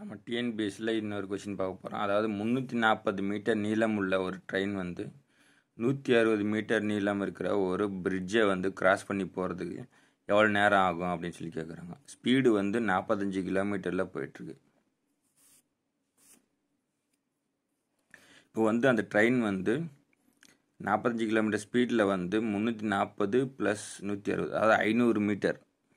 நம்ம டிஎன்பிஎஸ்சியில் இன்னொரு கொஷின் பார்க்க போகிறோம் அதாவது முந்நூற்றி நாற்பது மீட்டர் நீளம் உள்ள ஒரு ட்ரெயின் வந்து நூற்றி அறுபது மீட்டர் நீளம் இருக்கிற ஒரு பிரிட்ஜை வந்து கிராஸ் பண்ணி போகிறதுக்கு எவ்வளோ நேரம் ஆகும் அப்படின்னு சொல்லி கேட்குறாங்க ஸ்பீடு வந்து நாற்பத்தஞ்சு கிலோமீட்டரில் போயிட்டுருக்கு இப்போ வந்து அந்த ட்ரெயின் வந்து நாற்பத்தஞ்சு கிலோமீட்டர் ஸ்பீடில் வந்து முந்நூற்றி நாற்பது ப்ளஸ் நூற்றி அறுபது அதாவது ஐநூறு மீட்டர்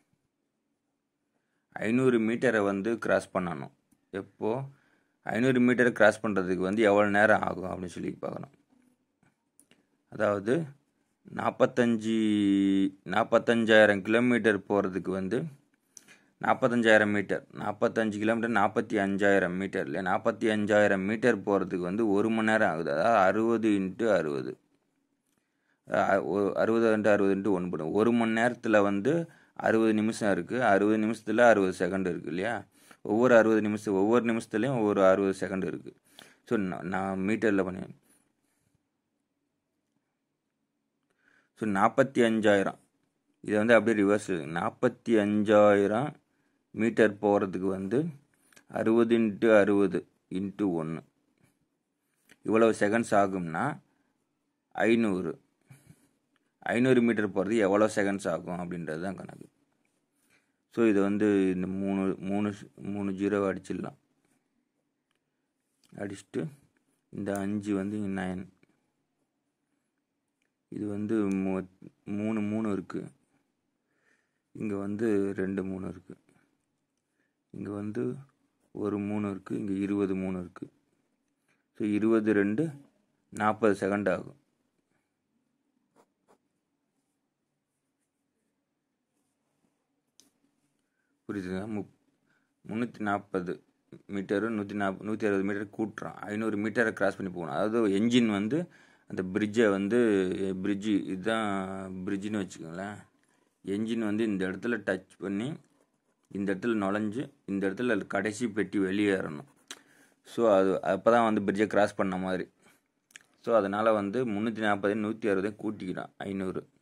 ஐநூறு மீட்டரை வந்து கிராஸ் பண்ணணும் எப்போது ஐநூறு மீட்டரை கிராஸ் பண்ணுறதுக்கு வந்து எவ்வளோ நேரம் ஆகும் அப்படின்னு சொல்லி பார்க்கணும் அதாவது நாற்பத்தஞ்சி நாற்பத்தஞ்சாயிரம் கிலோமீட்டர் போகிறதுக்கு வந்து நாற்பத்தஞ்சாயிரம் மீட்டர் நாற்பத்தஞ்சு கிலோமீட்டர் நாற்பத்தி அஞ்சாயிரம் மீட்டர் இல்லை நாற்பத்தி அஞ்சாயிரம் மீட்டர் போகிறதுக்கு வந்து ஒரு மணி நேரம் ஆகுது அதாவது அறுபது இன்ட்டு அறுபது அறுபது இன்ட்டு அறுபது இன்ட்டு ஒன்று ஒரு மணி நேரத்தில் வந்து அறுபது நிமிஷம் இருக்குது அறுபது நிமிஷத்தில் அறுபது செகண்ட் இருக்குது இல்லையா ஒவ்வொரு அறுபது நிமிஷம் ஒவ்வொரு நிமிஷத்துலேயும் ஒவ்வொரு அறுபது செகண்ட் இருக்குது ஸோ நான் மீட்டரில் பண்ணி ஸோ நாற்பத்தி அஞ்சாயிரம் இதை வந்து அப்படியே ரிவர்ஸ் நாற்பத்தி அஞ்சாயிரம் மீட்டர் போகிறதுக்கு வந்து அறுபது இன்ட்டு அறுபது இன்ட்டு ஒன்று இவ்வளவு செகண்ட்ஸ் ஆகும்னா ஐநூறு ஐநூறு மீட்டர் போகிறது எவ்வளோ செகண்ட்ஸ் ஆகும் அப்படின்றது தான் கணக்கு ஸோ இது வந்து இந்த மூணு மூணு மூணு ஜீரோ அடிச்சிடலாம் அடிச்சுட்டு இந்த அஞ்சு வந்து நயன் இது வந்து மூணு மூணு இருக்குது இங்கே வந்து ரெண்டு மூணு இருக்குது இங்கே வந்து ஒரு மூணு இருக்குது இங்கே இருபது மூணு இருக்குது ஸோ இருபது ரெண்டு நாற்பது செகண்ட் ஆகும் புரியுதுங்க மு முந்நூற்றி நாற்பது மீட்டரும் நூற்றி நாப் நூற்றி அறுபது மீட்டர் கூட்டுறோம் ஐநூறு மீட்டரை கிராஸ் பண்ணி போகணும் அதாவது என்ஜின் வந்து அந்த பிரிட்ஜை வந்து பிரிட்ஜு இதுதான் பிரிட்ஜுன்னு வச்சுக்கோங்களேன் என்ஜின் வந்து இந்த இடத்துல டச் பண்ணி இந்த இடத்துல நுழைஞ்சு இந்த இடத்துல கடைசி பெட்டி வெளியேறணும் ஸோ அது அப்போ தான் வந்து பிரிட்ஜை கிராஸ் பண்ண மாதிரி ஸோ அதனால் வந்து முந்நூற்றி நாற்பது நூற்றி அறுபதை கூட்டிக்கிறோம் ஐநூறு